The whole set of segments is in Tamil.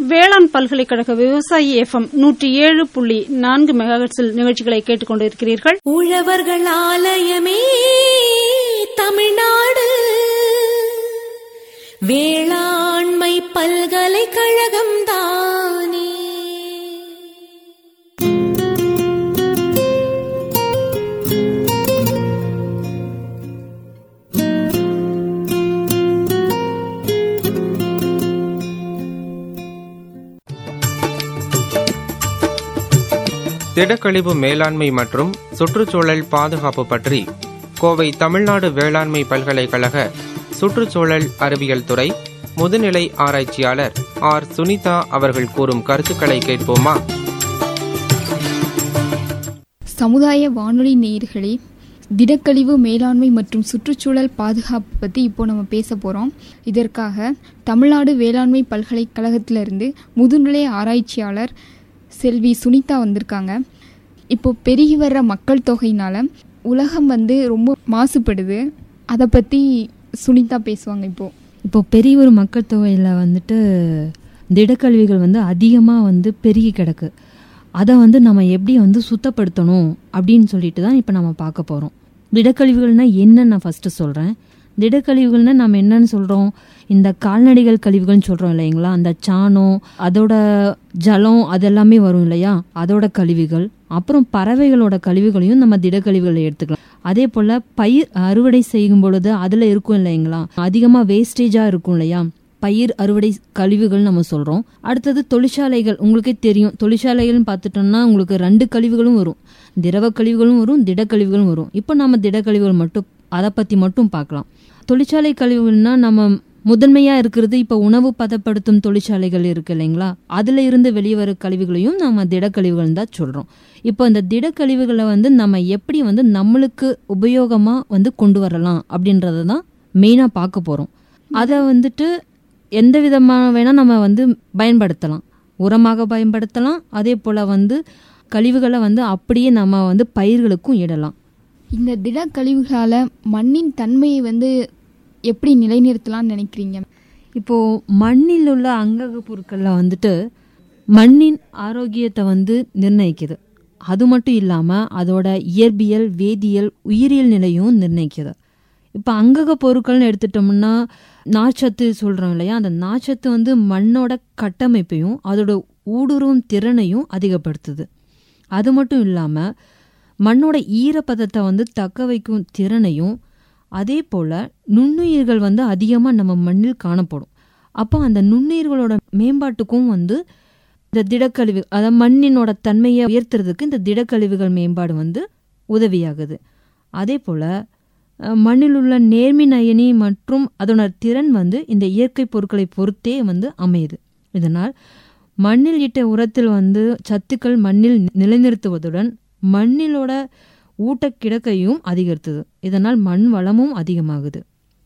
வேளாண் பல்கலைக்கழக விவசாயி எஃப்எம் நூற்றி ஏழு புள்ளி நான்கு மெகாஹெட்ஸில் நிகழ்ச்சிகளை கேட்டுக் கொண்டிருக்கிறீர்கள் உழவர்கள் ஆலயமே தமிழ்நாடு வேளாண்மை பல்கலைக்கழகம் தானே திடக்கழிவு மேலாண்மை மற்றும் சுற்றுச்சூழல் பாதுகாப்பு பற்றி கோவை தமிழ்நாடு வேளாண்மை பல்கலைக்கழக சுற்றுச்சூழல் அறிவியல் துறை முதுநிலை ஆராய்ச்சியாளர் ஆர் சுனிதா அவர்கள் கூறும் கருத்துக்களை கேட்போமா சமுதாய வானொலி நேயர்களே திடக்கழிவு மேலாண்மை மற்றும் சுற்றுச்சூழல் பாதுகாப்பு பற்றி இப்போ நம்ம பேச போகிறோம் இதற்காக தமிழ்நாடு வேளாண்மை பல்கலைக்கழகத்திலிருந்து முதுநிலை ஆராய்ச்சியாளர் செல்வி சுனிதா வந்திருக்காங்க இப்போ பெருகி வர்ற மக்கள் தொகையினால் உலகம் வந்து ரொம்ப மாசுபடுது அதை பற்றி சுனிதா பேசுவாங்க இப்போது இப்போ பெரிய ஒரு மக்கள் தொகையில் வந்துட்டு திடக்கழிவுகள் வந்து அதிகமாக வந்து பெருகி கிடக்கு அதை வந்து நம்ம எப்படி வந்து சுத்தப்படுத்தணும் அப்படின்னு சொல்லிட்டு தான் இப்போ நம்ம பார்க்க போகிறோம் திடக்கழிவுகள்னா என்னன்னு நான் ஃபஸ்ட்டு சொல்கிறேன் திடக்கழிவுகள்னா நம்ம என்னன்னு சொல்கிறோம் இந்த கால்நடைகள் கழிவுகள்னு சொல்கிறோம் இல்லைங்களா அந்த சாணம் அதோட ஜலம் அதெல்லாமே வரும் இல்லையா அதோட கழிவுகள் அப்புறம் பறவைகளோட கழிவுகளையும் நம்ம திடக்கழிவுகளை எடுத்துக்கலாம் அதே போல் பயிர் அறுவடை செய்யும் பொழுது அதில் இருக்கும் இல்லைங்களா அதிகமாக வேஸ்டேஜாக இருக்கும் இல்லையா பயிர் அறுவடை கழிவுகள் நம்ம சொல்கிறோம் அடுத்தது தொழிற்சாலைகள் உங்களுக்கே தெரியும் தொழிற்சாலைகள்னு பார்த்துட்டோம்னா உங்களுக்கு ரெண்டு கழிவுகளும் வரும் திரவ கழிவுகளும் வரும் திடக்கழிவுகளும் வரும் இப்போ நம்ம திடக்கழிவுகள் மட்டும் அதை பற்றி மட்டும் பார்க்கலாம் தொழிற்சாலை கழிவுகள்னா நம்ம முதன்மையாக இருக்கிறது இப்போ உணவு பதப்படுத்தும் தொழிற்சாலைகள் இருக்கு இல்லைங்களா அதில் இருந்து வெளியே வர கழிவுகளையும் நம்ம திடக்கழிவுகள் தான் சொல்கிறோம் இப்போ அந்த திடக்கழிவுகளை வந்து நம்ம எப்படி வந்து நம்மளுக்கு உபயோகமாக வந்து கொண்டு வரலாம் அப்படின்றத தான் மெயினாக பார்க்க போகிறோம் அதை வந்துட்டு எந்த விதமான வேணால் நம்ம வந்து பயன்படுத்தலாம் உரமாக பயன்படுத்தலாம் அதே போல் வந்து கழிவுகளை வந்து அப்படியே நம்ம வந்து பயிர்களுக்கும் இடலாம் இந்த திடக்கழிவுகளால் மண்ணின் தன்மையை வந்து எப்படி நிலைநிறுத்தலாம்னு நினைக்கிறீங்க இப்போது மண்ணில் உள்ள அங்கக பொருட்களில் வந்துட்டு மண்ணின் ஆரோக்கியத்தை வந்து நிர்ணயிக்குது அது மட்டும் இல்லாமல் அதோட இயற்பியல் வேதியியல் உயிரியல் நிலையும் நிர்ணயிக்குது இப்போ அங்கக பொருட்கள்னு எடுத்துட்டோம்னா நார்ச்சத்து சொல்கிறோம் இல்லையா அந்த நார்ச்சத்து வந்து மண்ணோட கட்டமைப்பையும் அதோட ஊடுருவும் திறனையும் அதிகப்படுத்துது அது மட்டும் இல்லாமல் மண்ணோட ஈரப்பதத்தை வந்து தக்க வைக்கும் திறனையும் அதே போல் நுண்ணுயிர்கள் வந்து அதிகமாக நம்ம மண்ணில் காணப்படும் அப்போ அந்த நுண்ணுயிர்களோட மேம்பாட்டுக்கும் வந்து இந்த திடக்கழிவு அதாவது மண்ணினோட தன்மையை உயர்த்துறதுக்கு இந்த திடக்கழிவுகள் மேம்பாடு வந்து உதவியாகுது அதே போல் மண்ணில் உள்ள நேர்மின் அயனி மற்றும் அதோட திறன் வந்து இந்த இயற்கை பொருட்களை பொறுத்தே வந்து அமையுது இதனால் மண்ணில் இட்ட உரத்தில் வந்து சத்துக்கள் மண்ணில் நிலைநிறுத்துவதுடன் மண்ணிலோட ஊட்டக்கிடக்கையும் அதிகரித்தது இதனால் மண் வளமும் அதிகமாகுது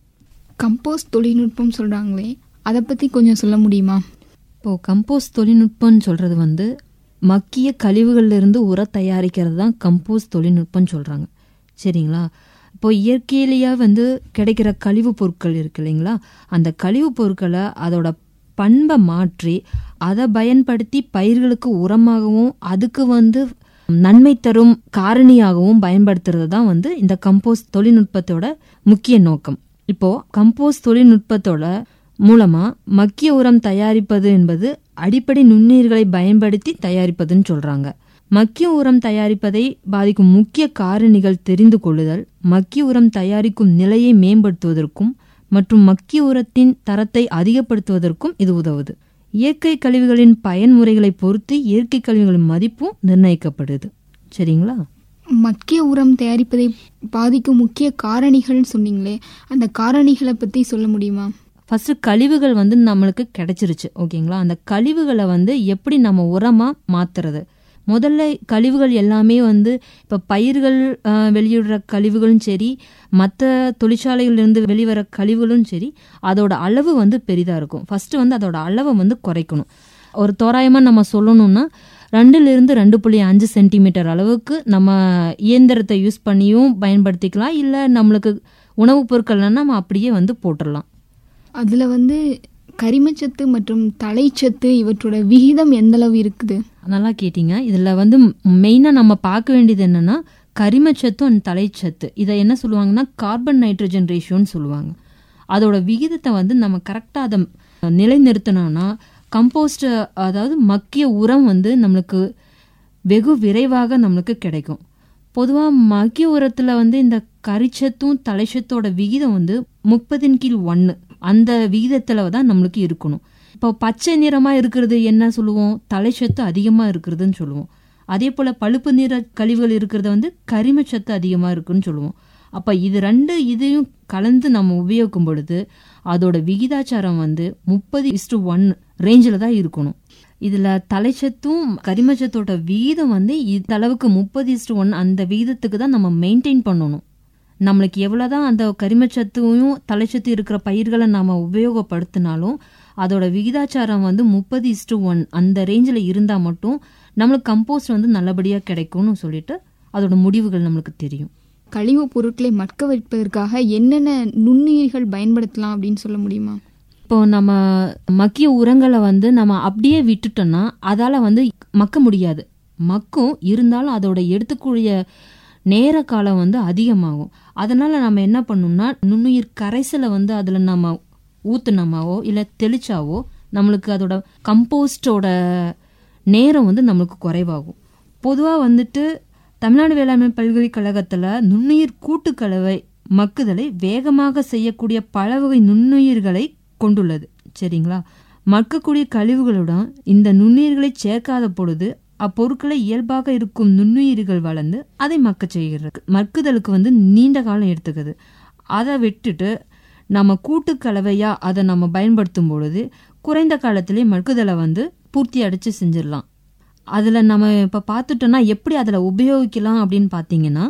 கம்போஸ்ட் தொழில்நுட்பம் சொல்கிறாங்களே அதை பற்றி கொஞ்சம் சொல்ல முடியுமா இப்போது கம்போஸ்ட் தொழில்நுட்பம்னு சொல்கிறது வந்து மக்கிய கழிவுகள்லேருந்து உரம் தயாரிக்கிறது தான் கம்போஸ்ட் தொழில்நுட்பம்னு சொல்கிறாங்க சரிங்களா இப்போ இயற்கையிலேயே வந்து கிடைக்கிற கழிவுப் பொருட்கள் இருக்கு இல்லைங்களா அந்த கழிவுப் பொருட்களை அதோட பண்பை மாற்றி அதை பயன்படுத்தி பயிர்களுக்கு உரமாகவும் அதுக்கு வந்து நன்மை தரும் காரணியாகவும் பயன்படுத்துறது தான் வந்து இந்த கம்போஸ்ட் தொழில்நுட்பத்தோட முக்கிய நோக்கம் இப்போ கம்போஸ்ட் தொழில்நுட்பத்தோட மூலமா மக்கிய உரம் தயாரிப்பது என்பது அடிப்படை நுண்ணுயிர்களை பயன்படுத்தி தயாரிப்பதுன்னு சொல்றாங்க மக்கிய உரம் தயாரிப்பதை பாதிக்கும் முக்கிய காரணிகள் தெரிந்து கொள்ளுதல் மக்கிய உரம் தயாரிக்கும் நிலையை மேம்படுத்துவதற்கும் மற்றும் மக்கிய உரத்தின் தரத்தை அதிகப்படுத்துவதற்கும் இது உதவுது இயற்கை கழிவுகளின் பயன்முறைகளை பொறுத்து இயற்கை கழிவுகளின் மதிப்பும் நிர்ணயிக்கப்படுது சரிங்களா மக்கிய உரம் தயாரிப்பதை பாதிக்கும் முக்கிய காரணிகள்னு சொன்னீங்களே அந்த காரணிகளை பற்றி சொல்ல முடியுமா ஃபர்ஸ்ட் கழிவுகள் வந்து நம்மளுக்கு கிடைச்சிருச்சு ஓகேங்களா அந்த கழிவுகளை வந்து எப்படி நம்ம உரமாக மாத்துறது முதல்ல கழிவுகள் எல்லாமே வந்து இப்போ பயிர்கள் அஹ், வெளியிடுற கழிவுகளும் சரி மற்ற தொழிற்சாலைகளிலிருந்து வெளிவர கழிவுகளும் சரி அதோட அளவு வந்து பெரிதாக இருக்கும் ஃபர்ஸ்ட் வந்து அதோட அளவை வந்து குறைக்கணும் ஒரு தோராயமாக நம்ம சொல்லணும்னா ரெண்டுலேருந்து ரெண்டு புள்ளி அஞ்சு சென்டிமீட்டர் அளவுக்கு நம்ம இயந்திரத்தை யூஸ் பண்ணியும் பயன்படுத்திக்கலாம் இல்லை நம்மளுக்கு உணவுப் பொருட்கள்னா நம்ம அப்படியே வந்து போட்டுடலாம் அதில் வந்து கரிமச்சத்து மற்றும் தலைச்சத்து இவற்றோட விகிதம் எந்த அளவு இருக்குது நல்லா கேட்டீங்க இதில் வந்து மெயினாக நம்ம பார்க்க வேண்டியது என்னன்னா கரிமச்சத்து அண்ட் தலைச்சத்து இதை என்ன சொல்லுவாங்கன்னா கார்பன் நைட்ரஜன் ரேஷியோன்னு சொல்லுவாங்க அதோட விகிதத்தை வந்து நம்ம கரெக்டாக அதை நிலைநிறுத்தினோம்னா கம்போஸ்ட் அதாவது மக்கிய உரம் வந்து நம்மளுக்கு வெகு விரைவாக நம்மளுக்கு கிடைக்கும் பொதுவாக மக்கிய உரத்தில் வந்து இந்த கரிச்சத்தும் தலைச்சத்தோட விகிதம் வந்து முப்பதின் கீழ் ஒன்று அந்த விகிதத்தில் தான் நம்மளுக்கு இருக்கணும் இப்போ பச்சை நிறமாக இருக்கிறது என்ன சொல்லுவோம் தலைச்சத்து அதிகமாக இருக்கிறதுன்னு சொல்லுவோம் அதே போல் பழுப்பு நிற கழிவுகள் இருக்கிறது வந்து கரிமச்சத்து அதிகமாக இருக்குன்னு சொல்லுவோம் அப்போ இது ரெண்டு இதையும் கலந்து நம்ம உபயோகிக்கும் பொழுது அதோட விகிதாச்சாரம் வந்து முப்பது இஸ்டு ஒன் ரேஞ்சில் தான் இருக்கணும் இதில் தலைச்சத்தும் கரிமச்சத்தோட விகிதம் வந்து இந்த அளவுக்கு முப்பது இஸ்டு ஒன் அந்த விகிதத்துக்கு தான் நம்ம மெயின்டைன் பண்ணணும் நம்மளுக்கு எவ்வளோதான் அந்த கரிமச்சத்தும் தலைச்சத்து இருக்கிற பயிர்களை நாம் உபயோகப்படுத்தினாலும் அதோட விகிதாச்சாரம் வந்து முப்பது இஸ்டு ஒன் அந்த ரேஞ்சில் இருந்தால் மட்டும் நம்மளுக்கு கம்போஸ்ட் வந்து நல்லபடியாக கிடைக்கும்னு சொல்லிட்டு அதோட முடிவுகள் நம்மளுக்கு தெரியும் கழிவுப் பொருட்களை மட்க வைப்பதற்காக என்னென்ன நுண்ணுயிர்கள் பயன்படுத்தலாம் அப்படின்னு சொல்ல முடியுமா இப்போ நம்ம மக்கிய உரங்களை வந்து நம்ம அப்படியே விட்டுட்டோம்னா அதால வந்து மக்க முடியாது மக்கும் இருந்தாலும் அதோட எடுத்துக்கூடிய நேர காலம் வந்து அதிகமாகும் அதனால நம்ம என்ன பண்ணணும்னா நுண்ணுயிர் கரைசலை வந்து அதில் நம்ம ஊத்துனமாவோ இல்லை தெளிச்சாவோ நம்மளுக்கு அதோட கம்போஸ்டோட நேரம் வந்து நம்மளுக்கு குறைவாகும் பொதுவாக வந்துட்டு தமிழ்நாடு வேளாண்மை பல்கலைக்கழகத்தில் நுண்ணுயிர் கூட்டுக்கலவை மக்குதலை வேகமாக செய்யக்கூடிய பல வகை நுண்ணுயிர்களை கொண்டுள்ளது சரிங்களா மக்கக்கூடிய கழிவுகளுடன் இந்த நுண்ணுயிர்களை சேர்க்காத பொழுது அப்பொருட்களை இயல்பாக இருக்கும் நுண்ணுயிர்கள் வளர்ந்து அதை மக்க செய்கிறது மக்குதலுக்கு வந்து நீண்ட காலம் எடுத்துக்குது அதை விட்டுட்டு நம்ம கூட்டு கலவையா அதை நம்ம பயன்படுத்தும் பொழுது குறைந்த காலத்திலே மக்குதலை வந்து பூர்த்தி அடிச்சு செஞ்சிடலாம் அதில் நம்ம இப்போ பார்த்துட்டோம்னா எப்படி அதில் உபயோகிக்கலாம் அப்படின்னு பார்த்தீங்கன்னா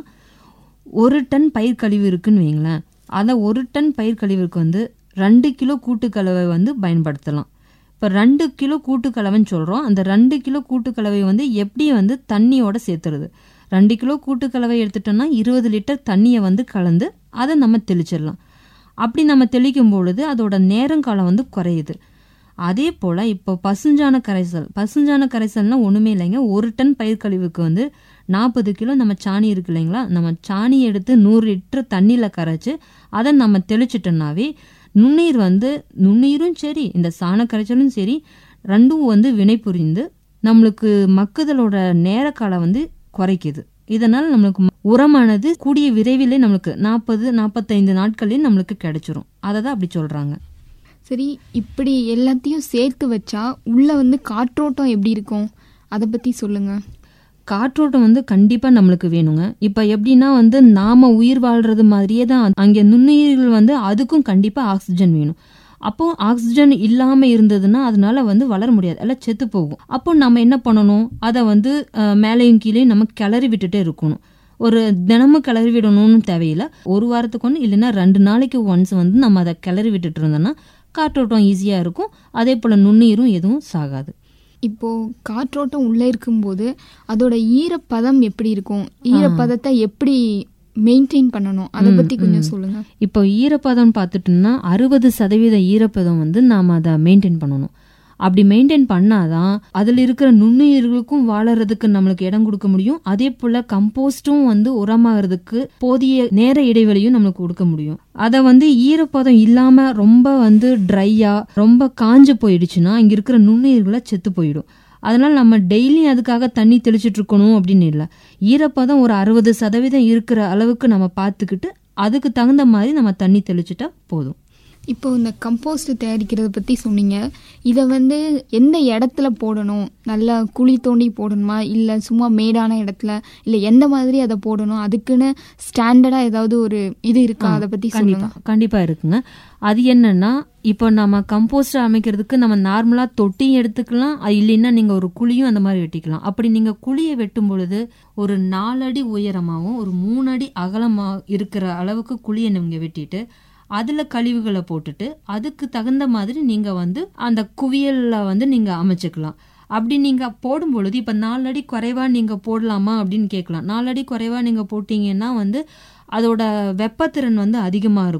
ஒரு டன் பயிர் கழிவு இருக்குன்னு வைங்களேன் அதை ஒரு டன் பயிர் கழிவுக்கு வந்து ரெண்டு கிலோ கூட்டுக்கலவை வந்து பயன்படுத்தலாம் இப்போ ரெண்டு கிலோ கூட்டுக்கலவைன்னு சொல்கிறோம் அந்த ரெண்டு கிலோ கூட்டுக்கலவை வந்து எப்படி வந்து தண்ணியோட சேர்த்துறது ரெண்டு கிலோ கூட்டுக்கலவை எடுத்துட்டோம்னா இருபது லிட்டர் தண்ணியை வந்து கலந்து அதை நம்ம தெளிச்சிடலாம் அப்படி நம்ம தெளிக்கும் பொழுது அதோட நேரங்காலம் வந்து குறையுது அதே போல் இப்போ பசுஞ்சான கரைசல் பசுஞ்சான கரைசல்னா ஒன்றுமே இல்லைங்க ஒரு டன் பயிர் கழிவுக்கு வந்து நாற்பது கிலோ நம்ம சாணி இருக்கு இல்லைங்களா நம்ம சாணி எடுத்து நூறு லிட்டர் தண்ணியில் கரைச்சி அதை நம்ம தெளிச்சிட்டோம்னாவே நுண்ணீர் வந்து நுண்ணீரும் சரி இந்த சாண கரைச்சலும் சரி ரெண்டும் வந்து வினை புரிந்து நம்மளுக்கு மக்குதலோட நேர காலம் வந்து குறைக்குது இதனால் நம்மளுக்கு உரமானது கூடிய விரைவிலே நம்மளுக்கு நாற்பது நாற்பத்தைந்து நாட்களே நம்மளுக்கு கிடைச்சிரும் அதை தான் அப்படி சொல்கிறாங்க சரி இப்படி எல்லாத்தையும் சேர்த்து வச்சா உள்ள வந்து காற்றோட்டம் எப்படி இருக்கும் அதை பற்றி சொல்லுங்க காற்றோட்டம் வந்து கண்டிப்பா நம்மளுக்கு வேணுங்க இப்ப எப்படின்னா வந்து நாம உயிர் வாழ்றது மாதிரியே தான் அங்க நுண்ணுயிர்கள் வந்து அதுக்கும் கண்டிப்பா ஆக்சிஜன் வேணும் அப்போ ஆக்சிஜன் இல்லாம இருந்ததுன்னா அதனால வந்து வளர முடியாது எல்லாம் செத்து போகும் அப்போ நம்ம என்ன பண்ணணும் அதை வந்து அஹ், மேலேயும் கீழே நம்ம கிளறி விட்டுட்டே இருக்கணும் ஒரு தினமும் கிளறி விடணும்னு தேவையில்லை ஒரு வாரத்துக்கு ஒன்று இல்லைன்னா ரெண்டு நாளைக்கு ஒன்ஸ் வந்து நம்ம அதை கிளறி விட்டுட்டு இருந்தோம்னா காற்றோட்டம் ஈஸியா இருக்கும் அதே போல நுண்ணுயிரும் எதுவும் சாகாது இப்போ காற்றோட்டம் உள்ளே இருக்கும்போது அதோட ஈரப்பதம் எப்படி இருக்கும் ஈரப்பதத்தை எப்படி மெயின்டைன் பண்ணணும் அதை பத்தி கொஞ்சம் சொல்லுங்க இப்போ ஈரப்பதம் பார்த்துட்டோம்னா அறுபது சதவீத ஈரப்பதம் வந்து நாம் அதை மெயின்டைன் பண்ணணும் அப்படி மெயின்டைன் பண்ணாதான் அதில் இருக்கிற நுண்ணுயிர்களுக்கும் வாழறதுக்கு நம்மளுக்கு இடம் கொடுக்க முடியும் அதே போல் கம்போஸ்டும் வந்து உரமாகிறதுக்கு போதிய நேர இடைவெளியும் நம்மளுக்கு கொடுக்க முடியும் அதை வந்து ஈரப்பதம் இல்லாம ரொம்ப வந்து ட்ரையா ரொம்ப காஞ்சு போயிடுச்சுன்னா இங்க இருக்கிற நுண்ணுயிர்களை செத்து போயிடும் அதனால நம்ம டெய்லி அதுக்காக தண்ணி தெளிச்சிட்டு இருக்கணும் அப்படின்னு இல்லை ஈரப்பதம் ஒரு அறுபது சதவீதம் இருக்கிற அளவுக்கு நம்ம பார்த்துக்கிட்டு அதுக்கு தகுந்த மாதிரி நம்ம தண்ணி தெளிச்சிட்டா போதும் இப்போ இந்த கம்போஸ்ட் தயாரிக்கிறத பத்தி சொன்னீங்க இதை வந்து எந்த இடத்துல போடணும் நல்லா குழி தோண்டி போடணுமா இல்லை சும்மா மேடான இடத்துல இல்லை எந்த மாதிரி அதை போடணும் அதுக்குன்னு ஸ்டாண்டர்டா ஏதாவது ஒரு இது இருக்கா அதை பத்தி கண்டிப்பா சொல்லுங்க கண்டிப்பா இருக்குங்க அது என்னன்னா இப்போ நம்ம கம்போஸ்ட் அமைக்கிறதுக்கு நம்ம நார்மலா தொட்டியும் எடுத்துக்கலாம் அது இல்லைன்னா நீங்க ஒரு குழியும் அந்த மாதிரி வெட்டிக்கலாம் அப்படி நீங்க குழியை வெட்டும் பொழுது ஒரு நாலடி உயரமாகவும் ஒரு மூணு அடி அகலமா இருக்கிற அளவுக்கு குழியை நீங்க வெட்டிட்டு அதுல கழிவுகளை போட்டுட்டு அதுக்கு தகுந்த மாதிரி நீங்க வந்து அந்த குவியல்ல வந்து நீங்க அமைச்சுக்கலாம் அப்படி நீங்க போடும் பொழுது இப்ப நாலு அடி குறைவா நீங்க போடலாமா அப்படின்னு கேட்கலாம் நாலு அடி குறைவா நீங்க போட்டீங்கன்னா வந்து அதோட வெப்பத்திறன் வந்து அதிகமா இருக்கும்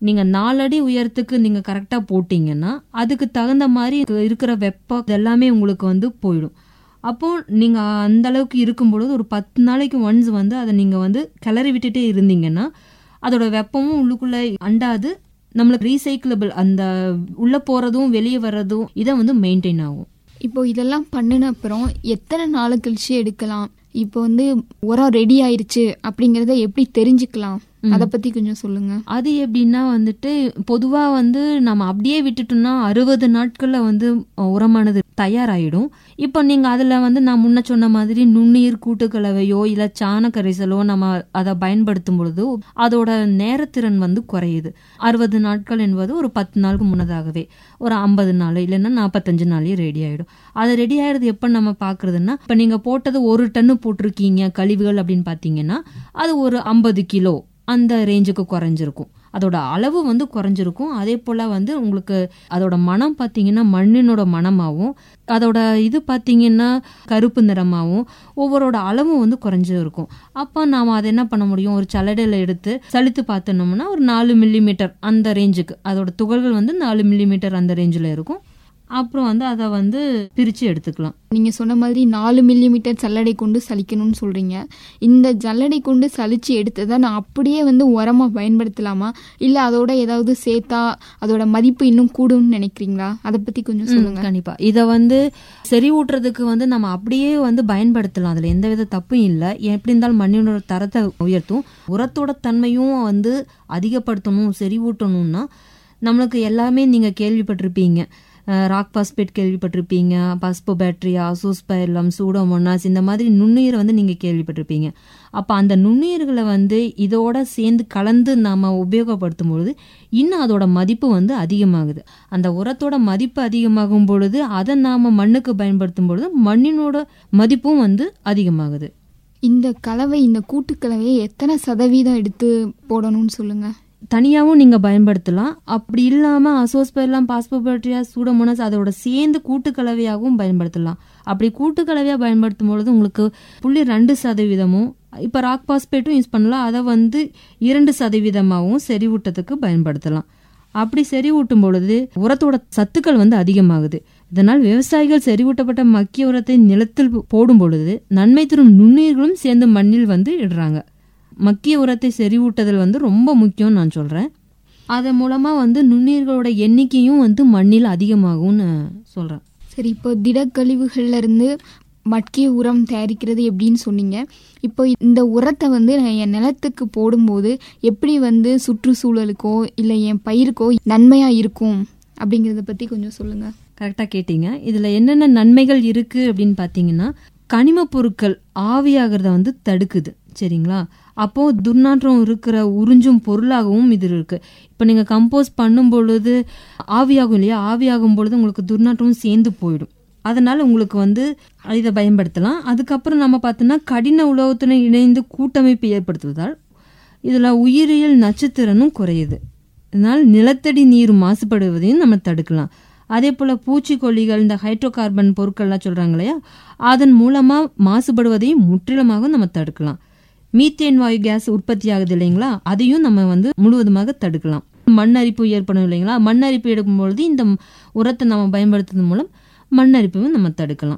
நீங்க நாலடி உயரத்துக்கு நீங்க கரெக்டா போட்டீங்கன்னா அதுக்கு தகுந்த மாதிரி இருக்கிற வெப்பம் எல்லாமே உங்களுக்கு வந்து போயிடும் அப்போ நீங்க அந்த அளவுக்கு இருக்கும் பொழுது ஒரு பத்து நாளைக்கு ஒன்ஸ் வந்து அதை நீங்க வந்து கிளறி விட்டுட்டே இருந்தீங்கன்னா அதோட வெப்பமும் உள்ளுக்குள்ள அண்டாது நம்மளுக்கு ரீசைக்கிளபிள் அந்த உள்ள போறதும் வெளியே வர்றதும் இதை வந்து மெயின்டைன் ஆகும் இப்போ இதெல்லாம் பண்ணின அப்புறம் எத்தனை நாள் கழிச்சு எடுக்கலாம் இப்போ வந்து உரம் ரெடி ஆயிருச்சு அப்படிங்கறத எப்படி தெரிஞ்சுக்கலாம் அத பத்தி கொஞ்சம் சொல்லுங்க அது எப்படின்னா வந்துட்டு பொதுவா வந்து நம்ம அப்படியே விட்டுட்டோம்னா அறுபது நாட்கள்ல வந்து உரமானது தயாராயிடும் இப்போ நீங்க அதுல வந்து நான் முன்ன சொன்ன மாதிரி நுண்ணுயிர் கூட்டுக்கலவையோ இல்ல சாண கரைசலோ நம்ம அதை பயன்படுத்தும் பொழுது அதோட நேரத்திறன் வந்து குறையுது அறுபது நாட்கள் என்பது ஒரு பத்து நாளுக்கு முன்னதாகவே ஒரு ஐம்பது நாள் இல்லைன்னா நாற்பத்தஞ்சு நாளே ரெடி ஆயிடும் அது ரெடி ஆயிடுறது எப்ப நம்ம பாக்குறதுன்னா இப்ப நீங்க போட்டது ஒரு டன்னு போட்டிருக்கீங்க கழிவுகள் அப்படின்னு பாத்தீங்கன்னா அது ஒரு ஐம்பது கிலோ அந்த ரேஞ்சுக்கு குறைஞ்சிருக்கும் அதோட அளவு வந்து குறைஞ்சிருக்கும் அதே போல வந்து உங்களுக்கு அதோட மனம் பார்த்தீங்கன்னா மண்ணினோட மனமாகவும் அதோட இது பார்த்தீங்கன்னா கருப்பு நிறமாகவும் ஒவ்வொருட அளவும் வந்து குறைஞ்சு இருக்கும் அப்போ நாம் அதை என்ன பண்ண முடியும் ஒரு சல்லடையில் எடுத்து சலித்து பார்த்தோம்னா ஒரு நாலு மில்லிமீட்டர் அந்த ரேஞ்சுக்கு அதோட துகள்கள் வந்து நாலு மில்லிமீட்டர் அந்த ரேஞ்சில் இருக்கும் அப்புறம் வந்து அதை வந்து பிரித்து எடுத்துக்கலாம் நீங்க சொன்ன மாதிரி நாலு மில்லிமீட்டர் சல்லடை கொண்டு சலிக்கணும்னு சொல்றீங்க இந்த ஜல்லடை கொண்டு சலிச்சு எடுத்ததை நான் அப்படியே வந்து உரமா பயன்படுத்தலாமா இல்ல அதோட ஏதாவது சேர்த்தா அதோட மதிப்பு இன்னும் கூடும்னு நினைக்கிறீங்களா அதை பத்தி கொஞ்சம் சொல்லுங்க கண்டிப்பா இதை வந்து செறிவூட்டுறதுக்கு வந்து நம்ம அப்படியே வந்து பயன்படுத்தலாம் அதுல எந்த வித தப்பும் இல்லை எப்படி இருந்தாலும் மண்ணினோட தரத்தை உயர்த்தும் உரத்தோட தன்மையும் வந்து அதிகப்படுத்தணும் செறிவூட்டணும்னா நம்மளுக்கு எல்லாமே நீங்க கேள்விப்பட்டிருப்பீங்க ராக் பாஸ்பேட் கேள்விப்பட்டிருப்பீங்க பஸ்போ பேக்டீரியா சூஸ்பைர்லம் சூடோமோனாஸ் இந்த மாதிரி நுண்ணுயிரை வந்து நீங்கள் கேள்விப்பட்டிருப்பீங்க அப்போ அந்த நுண்ணுயிர்களை வந்து இதோட சேர்ந்து கலந்து நாம் உபயோகப்படுத்தும் பொழுது இன்னும் அதோட மதிப்பு வந்து அதிகமாகுது அந்த உரத்தோட மதிப்பு அதிகமாகும் பொழுது அதை நாம் மண்ணுக்கு பயன்படுத்தும் பொழுது மண்ணினோட மதிப்பும் வந்து அதிகமாகுது இந்த கலவை இந்த கூட்டுக்கலவையை எத்தனை சதவீதம் எடுத்து போடணும்னு சொல்லுங்க தனியாகவும் நீங்கள் பயன்படுத்தலாம் அப்படி இல்லாமல் அசோஸ்பெல்லாம் பாஸ்போபேட்ரியா சூடமோனஸ் அதோட சேர்ந்து கூட்டுக்கலவையாகவும் பயன்படுத்தலாம் அப்படி கூட்டுக்கலவையாக பயன்படுத்தும் பொழுது உங்களுக்கு புள்ளி ரெண்டு சதவீதமும் இப்போ ராக் பாஸ்பேட்டும் யூஸ் பண்ணலாம் அதை வந்து இரண்டு சதவீதமாகவும் செறிவூட்டத்துக்கு பயன்படுத்தலாம் அப்படி செறிவூட்டும் பொழுது உரத்தோட சத்துக்கள் வந்து அதிகமாகுது இதனால் விவசாயிகள் செறிவூட்டப்பட்ட மக்கிய உரத்தை நிலத்தில் போடும் பொழுது நன்மை தரும் நுண்ணுயிர்களும் சேர்ந்து மண்ணில் வந்து இடுறாங்க மக்கிய உரத்தை செறிவூட்டுதல் வந்து ரொம்ப முக்கியம்னு நான் சொல்கிறேன் அதன் மூலமாக வந்து நுண்ணுயிர்களோட எண்ணிக்கையும் வந்து மண்ணில் அதிகமாகும்னு சொல்கிறேன் சரி இப்போ திடக்கழிவுகள்ல இருந்து மட்கிய உரம் தயாரிக்கிறது எப்படின்னு சொன்னீங்க இப்போ இந்த உரத்தை வந்து நான் என் நிலத்துக்கு போடும்போது எப்படி வந்து சுற்றுச்சூழலுக்கோ இல்லை என் பயிருக்கோ நன்மையா இருக்கும் அப்படிங்கிறத பத்தி கொஞ்சம் சொல்லுங்க கரெக்டாக கேட்டீங்க இதில் என்னென்ன நன்மைகள் இருக்குது அப்படின்னு பார்த்தீங்கன்னா கனிம பொருட்கள் ஆவியாகிறத வந்து தடுக்குது சரிங்களா அப்போ துர்நாற்றம் இருக்கிற உறிஞ்சும் பொருளாகவும் இது இருக்கு இப்போ நீங்க கம்போஸ் பண்ணும் பொழுது ஆவியாகும் இல்லையா ஆவியாகும் பொழுது உங்களுக்கு துர்நாற்றமும் சேர்ந்து போயிடும் அதனால உங்களுக்கு வந்து இதை பயன்படுத்தலாம் அதுக்கப்புறம் நம்ம பார்த்தோம்னா கடின உலோகத்துடன் இணைந்து கூட்டமைப்பு ஏற்படுத்துவதால் இதுல உயிரியல் நட்சத்திரனும் குறையுது இதனால் நிலத்தடி நீர் மாசுபடுவதையும் நம்ம தடுக்கலாம் அதே போல பூச்சிக்கொல்லிகள் இந்த ஹைட்ரோ கார்பன் பொருட்கள்லாம் சொல்றாங்க இல்லையா அதன் மூலமா மாசுபடுவதையும் முற்றிலுமாக நம்ம தடுக்கலாம் மீத்தேன் வாயு கேஸ் உற்பத்தி ஆகுது இல்லைங்களா அதையும் நம்ம வந்து முழுவதுமாக தடுக்கலாம் மண் அரிப்பு ஏற்படும் இல்லைங்களா மண் அரிப்பு எடுக்கும் பொழுது இந்த உரத்தை நம்ம பயன்படுத்துவதன் மூலம் மண் அரிப்பையும் நம்ம தடுக்கலாம்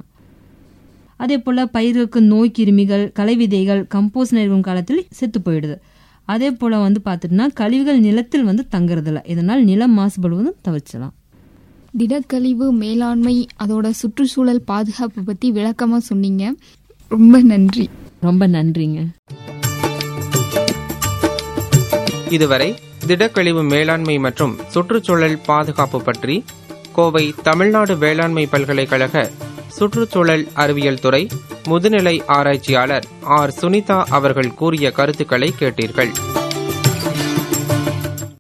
அதே போல பயிருக்கு நோய் கிருமிகள் களைவிதைகள் கம்போஸ் நிறைவும் காலத்தில் செத்து போயிடுது அதே போல வந்து பார்த்துட்டுனா கழிவுகள் நிலத்தில் வந்து தங்குறதில்ல இதனால் நிலம் மாசுபடுவதும் தவிர்ச்சலாம் திடக்கழிவு மேலாண்மை அதோட சுற்றுச்சூழல் பாதுகாப்பு பத்தி விளக்கமா சொன்னீங்க ரொம்ப நன்றி ரொம்ப நன்றிங்க இதுவரை திடக்கழிவு மேலாண்மை மற்றும் சுற்றுச்சூழல் பாதுகாப்பு பற்றி கோவை தமிழ்நாடு வேளாண்மை பல்கலைக்கழக சுற்றுச்சூழல் அறிவியல் துறை முதுநிலை ஆராய்ச்சியாளர் ஆர் சுனிதா அவர்கள் கூறிய கருத்துக்களை கேட்டீர்கள்